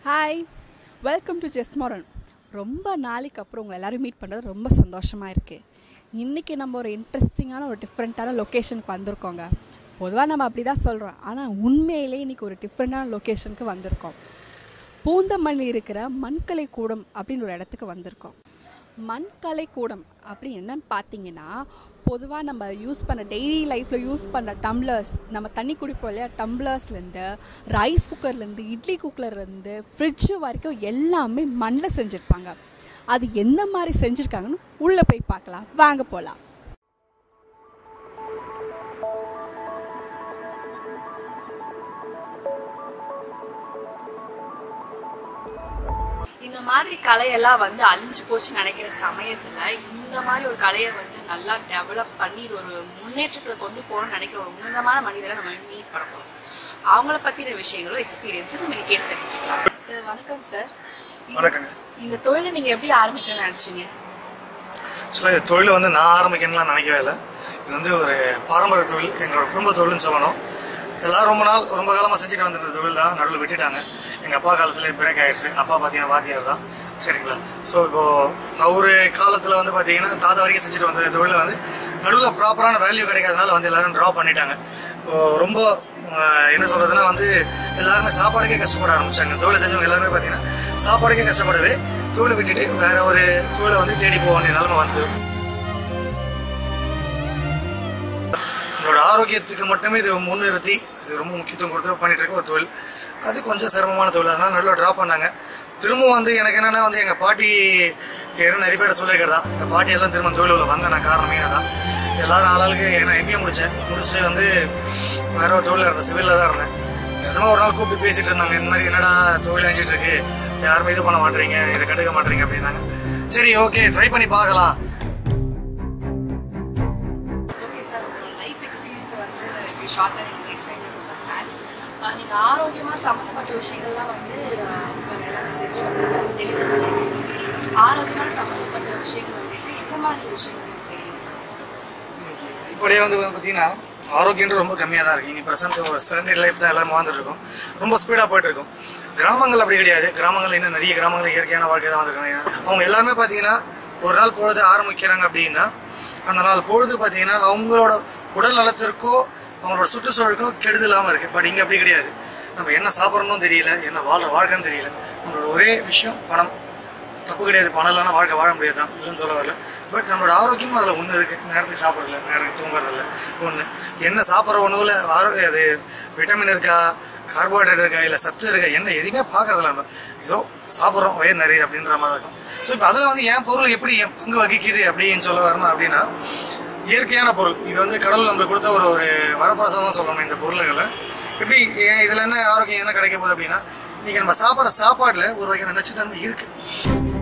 hi welcome to ஜெஸ்மோரன் ரொம்ப நாளைக்கு அப்புறம் உங்களை எல்லாரும் மீட் பண்ணுறது ரொம்ப சந்தோஷமாக இருக்குது இன்றைக்கி நம்ம ஒரு இன்ட்ரெஸ்டிங்கான ஒரு டிஃப்ரெண்ட்டான லொக்கேஷனுக்கு வந்திருக்கோங்க பொதுவாக நம்ம அப்படி தான் சொல்கிறோம் ஆனால் உண்மையிலே இன்றைக்கி ஒரு டிஃப்ரெண்ட்டான லொக்கேஷனுக்கு வந்திருக்கோம் பூந்தமல்லி இருக்கிற மண்கலை கூடம் அப்படின்னு ஒரு இடத்துக்கு வந்திருக்கோம் மண்கலை கூடம் அப்படி என்னன்னு பார்த்தீங்கன்னா பொதுவாக நம்ம யூஸ் பண்ண டெய்லி லைஃப்பில் யூஸ் பண்ண டம்ளர்ஸ் நம்ம தண்ணி குடிப்போம் இல்லையா டம்ளர்ஸ்லேருந்து ரைஸ் குக்கர்லேருந்து இட்லி குக்கர்லேருந்து ஃப்ரிட்ஜு வரைக்கும் எல்லாமே மண்ணில் செஞ்சுருப்பாங்க அது என்ன மாதிரி செஞ்சுருக்காங்கன்னு உள்ளே போய் பார்க்கலாம் வாங்க போகலாம் இந்த மாதிரி கலையெல்லாம் வந்து அழிஞ்சு போச்சுன்னு நினைக்கிற சமயத்துல இந்த மாதிரி ஒரு கலையை வந்து நல்லா டெவலப் பண்ணி இது ஒரு முன்னேற்றத்தை கொண்டு போகணும்னு நினைக்கிற ஒரு உன்னதமான மனிதரை நம்ம மீட் பண்ண போறோம் அவங்கள பத்தின விஷயங்களும் எக்ஸ்பீரியன்ஸும் நம்ம இன்னைக்கு கேட்டு தெரிஞ்சுக்கலாம் சார் வணக்கம் சார் வணக்கங்க இந்த தொழிலை நீங்க எப்படி ஆரம்பிக்கணும்னு நினைச்சீங்க ஆக்சுவலாக இந்த தொழிலை வந்து நான் ஆரம்பிக்கணும்லாம் நினைக்கவே இல்லை இது வந்து ஒரு பாரம்பரிய தொழில் எங்களோட குடும்ப தொழில்னு சொல்லணும் எல்லாரும் ரொம்ப நாள் ரொம்ப காலமாக செஞ்சுட்டு வந்துட்டு தொழில் தான் நடுவில் விட்டுட்டாங்க எங்கள் அப்பா காலத்தில் பிரேக் ஆயிடுச்சு அப்பா பார்த்தீங்கன்னா வாத்தியார் தான் சரிங்களா ஸோ இப்போ அவரு காலத்தில் வந்து பார்த்தீங்கன்னா தாத்தா வரைக்கும் செஞ்சுட்டு வந்த தொழிலை வந்து நடுவில் ப்ராப்பரான வேல்யூ கிடைக்காதனால வந்து எல்லாரும் ட்ரா பண்ணிட்டாங்க இப்போ ரொம்ப ஆஹ், என்ன சொல்றதுன்னா வந்து எல்லாருமே சாப்பாடுக்கே கஷ்டப்பட ஆரம்பிச்சாங்க தொழிலை செஞ்சவங்க எல்லாருமே பார்த்தீங்கன்னா சாப்பாடுக்கே கஷ்டப்படவே தொழிலை விட்டுட்டு வேற ஒரு தொழிலை வந்து தேடி போக வேண்டிய நிலைமை வந்தது நம்மளோட ஆரோக்கியத்துக்கு மட்டுமே இது முன்னிறுத்தி இது ரொம்ப முக்கியத்துவம் கொடுத்து பண்ணிட்டு இருக்க ஒரு தொழில் அது கொஞ்சம் சிரமமான தொழில் அதனால நல்லா ட்ராப் பண்ணாங்க திரும்ப வந்து எனக்கு என்னன்னா வந்து எங்க பாட்டி ஏன்னா நிறைய பேர் சொல்லியிருக்கிறதா எங்க பாட்டி எல்லாம் திரும்ப தொழில் உள்ள வந்த நான் காரணமே தான் எல்லாரும் ஆளாளுக்கு ஏன்னா எம்பிஏ முடிச்சேன் முடிச்சு வந்து வேற ஒரு தொழில் இருந்தேன் சிவிலில் தான் இருந்தேன் எதனா ஒரு நாள் கூப்பிட்டு பேசிட்டு இருந்தாங்க இந்த மாதிரி என்னடா தொழில் அழிஞ்சிட்டு இருக்கு யாருமே இது பண்ண மாட்டீங்க இதை கண்டுக்க மாட்டீங்க அப்படின்னாங்க சரி ஓகே ட்ரை பண்ணி பார்க்கலாம் ஓகே சார் உங்களோட லைஃப் எக்ஸ்பீரியன்ஸை வந்து இப்படி ஷார்ட்டாக நீங்கள் எக்ஸ்பிளைன் பண்ணுறது தேங்க்ஸ் நீங்கள் ஆரோக்கியமாக சம்மந்தப்பட்ட விஷயங்கள்லாம் வந்து அஹ், இப்போ எல்லாமே செஞ்சு வந்து டெலிவரி பண்ணி ஆரோக்கியமான சம்மந்தப்பட்ட விஷயங்கள் அப்படின்னா எந்த மாதிரி விஷயங்கள் நீங்க செய்யறீங்க சார் இப்படியே வந்து பார்த்தீங்கன்னா ஆரோக்கியம் ரொம்ப கம்மியாக தான் இருக்கு இனி ப்ரெசென்ட் ஒரு சிலிண்டர் லைஃப் தான் எல்லாரும் வாழ்ந்துட்டு இருக்கோம் ரொம்ப ஸ்பீடாக போயிட்டு இருக்கும் கிராமங்கள் அப்படி கிடையாது கிராமங்கள் இன்னும் நிறைய கிராமங்கள் இயற்கையான வாழ்க்கை தான் வந்துருக்காங்க அவங்க எல்லாருமே பார்த்தீங்கன்னா ஒரு நாள் பொழுது ஆரம்பிக்கிறாங்க அப்படின்னா அந்த நாள் பொழுது பார்த்தீங்கன்னா அவங்களோட உடல் நலத்திற்கோ அவங்களோட சுற்றுச்சூழலுக்கோ கெடுதல் இல்லாமல் இருக்கு பட் இங்கே அப்படி கிடையாது நம்ம என்ன சாப்பிட்றணும் தெரியல என்ன வாழ்ற வாழ்க்கைன்னு தெரியல நம்மளோட ஒரே விஷயம் பணம் தப்பு கிடையாது பணம் இல்லைனா வாழ்க்கை வாழ முடியாது தான் இல்லைன்னு சொல்ல வரல பட் நம்மளோட ஆரோக்கியமும் அதில் ஒன்று இருக்குது நேரத்துக்கு சாப்பிட்றதில்ல நேரத்துக்கு தூங்குறதில்ல ஒன்று என்ன சாப்பிட்ற உணவில் ஆரோக்கியம் அது விட்டமின் இருக்கா கார்போஹைட்ரேட் இருக்கா இல்லை சத்து இருக்கா என்ன எதுவுமே பார்க்கறதில்ல நம்ம ஏதோ சாப்பிட்றோம் வயிறு நிறைய அப்படின்ற மாதிரி இருக்கும் ஸோ இப்போ அதில் வந்து என் பொருள் எப்படி என் பங்கு வகிக்குது அப்படின்னு சொல்ல வரணும் அப்படின்னா இயற்கையான பொருள் இது வந்து கடவுள் நம்மளுக்கு கொடுத்த ஒரு ஒரு வரப்பிரசாதம் தான் சொல்லணும் இந்த பொருள்களை எப்படி ஏன் இதில் என்ன ஆரோக்கியம் என்ன கிடைக்க போகுது அப்படின்னா இன்னைக்கு நம்ம சாப்பிட்ற சாப்பாட்டில் ஒரு வகையான நச்சுத்தன்மை இருக்குது